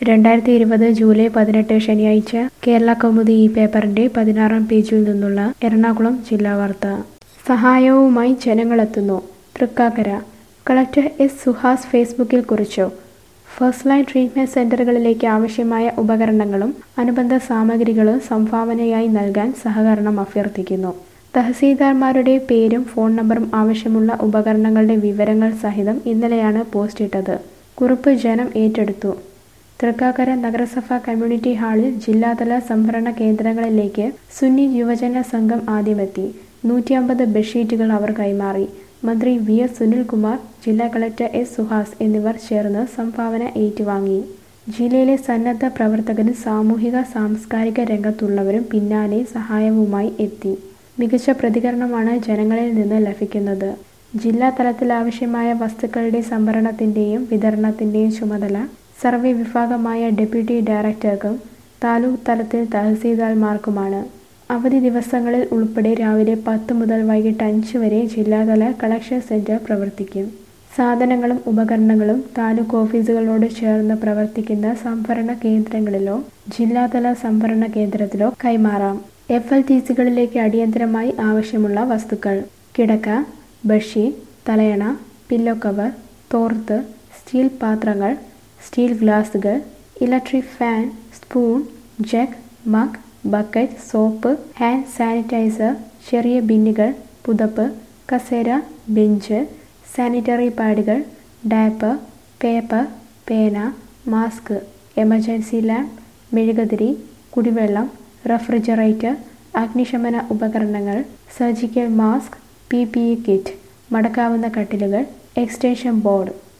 രണ്ടായിരത്തി ഇരുപത് ജൂലൈ പതിനെട്ട് ശനിയാഴ്ച കേരള കൗമുദി ഈ പേപ്പറിന്റെ പതിനാറാം പേജിൽ നിന്നുള്ള എറണാകുളം ജില്ലാ വാർത്ത സഹായവുമായി ജനങ്ങളെത്തുന്നു തൃക്കാക്കര കളക്ടർ എസ് സുഹാസ് ഫേസ്ബുക്കിൽ കുറിച്ചു ഫസ്റ്റ് ലൈൻ ട്രീറ്റ്മെന്റ് സെന്ററുകളിലേക്ക് ആവശ്യമായ ഉപകരണങ്ങളും അനുബന്ധ സാമഗ്രികളും സംഭാവനയായി നൽകാൻ സഹകരണം അഭ്യർത്ഥിക്കുന്നു തഹസീൽദാർമാരുടെ പേരും ഫോൺ നമ്പറും ആവശ്യമുള്ള ഉപകരണങ്ങളുടെ വിവരങ്ങൾ സഹിതം ഇന്നലെയാണ് പോസ്റ്റ് ഇട്ടത് കുറിപ്പ് ജനം ഏറ്റെടുത്തു തൃക്കാക്കര നഗരസഭ കമ്മ്യൂണിറ്റി ഹാളിൽ ജില്ലാതല സംഭരണ കേന്ദ്രങ്ങളിലേക്ക് സുന്നി യുവജന സംഘം ആദ്യമെത്തി നൂറ്റി അമ്പത് ബെഡ്ഷീറ്റുകൾ അവർ കൈമാറി മന്ത്രി വി എസ് സുനിൽകുമാർ ജില്ലാ കളക്ടർ എസ് സുഹാസ് എന്നിവർ ചേർന്ന് സംഭാവന ഏറ്റുവാങ്ങി ജില്ലയിലെ സന്നദ്ധ പ്രവർത്തകരും സാമൂഹിക സാംസ്കാരിക രംഗത്തുള്ളവരും പിന്നാലെ സഹായവുമായി എത്തി മികച്ച പ്രതികരണമാണ് ജനങ്ങളിൽ നിന്ന് ലഭിക്കുന്നത് ജില്ലാ തലത്തിൽ ആവശ്യമായ വസ്തുക്കളുടെ സംഭരണത്തിന്റെയും വിതരണത്തിന്റെയും ചുമതല സർവേ വിഭാഗമായ ഡെപ്യൂട്ടി ഡയറക്ടർക്കും താലൂക്ക് തലത്തിൽ തഹസീൽദാർമാർക്കുമാണ് അവധി ദിവസങ്ങളിൽ ഉൾപ്പെടെ രാവിലെ പത്ത് മുതൽ വൈകിട്ട് അഞ്ച് വരെ ജില്ലാതല കളക്ഷൻ സെന്റർ പ്രവർത്തിക്കും സാധനങ്ങളും ഉപകരണങ്ങളും താലൂക്ക് ഓഫീസുകളോട് ചേർന്ന് പ്രവർത്തിക്കുന്ന സംഭരണ കേന്ദ്രങ്ങളിലോ ജില്ലാതല സംഭരണ കേന്ദ്രത്തിലോ കൈമാറാം എഫ് എൽ ടി സികളിലേക്ക് അടിയന്തരമായി ആവശ്യമുള്ള വസ്തുക്കൾ കിടക്ക ബെഡ്ഷീറ്റ് തലയണ പില്ലോ കവർ തോർത്ത് സ്റ്റീൽ പാത്രങ്ങൾ സ്റ്റീൽ ഗ്ലാസുകൾ electric fan spoon jug mug bucket soap hand sanitizer ചെറിയ ബിന്നുകൾ പുതപ്പ് കസേര ബെഞ്ച് സാനിറ്ററി പാഡുകൾ ഡാപ്പർ പേപ്പർ പേന മാസ്ക് എമർജൻസി ലാമ്പ് മെഴുകുതിരി കുടിവെള്ളം റെഫ്രിജറേറ്റർ അഗ്നിശമന ഉപകരണങ്ങൾ surgical mask P P E kit മടക്കാവുന്ന കട്ടിലുകൾ എക്സ്റ്റൻഷൻ ബോർഡ്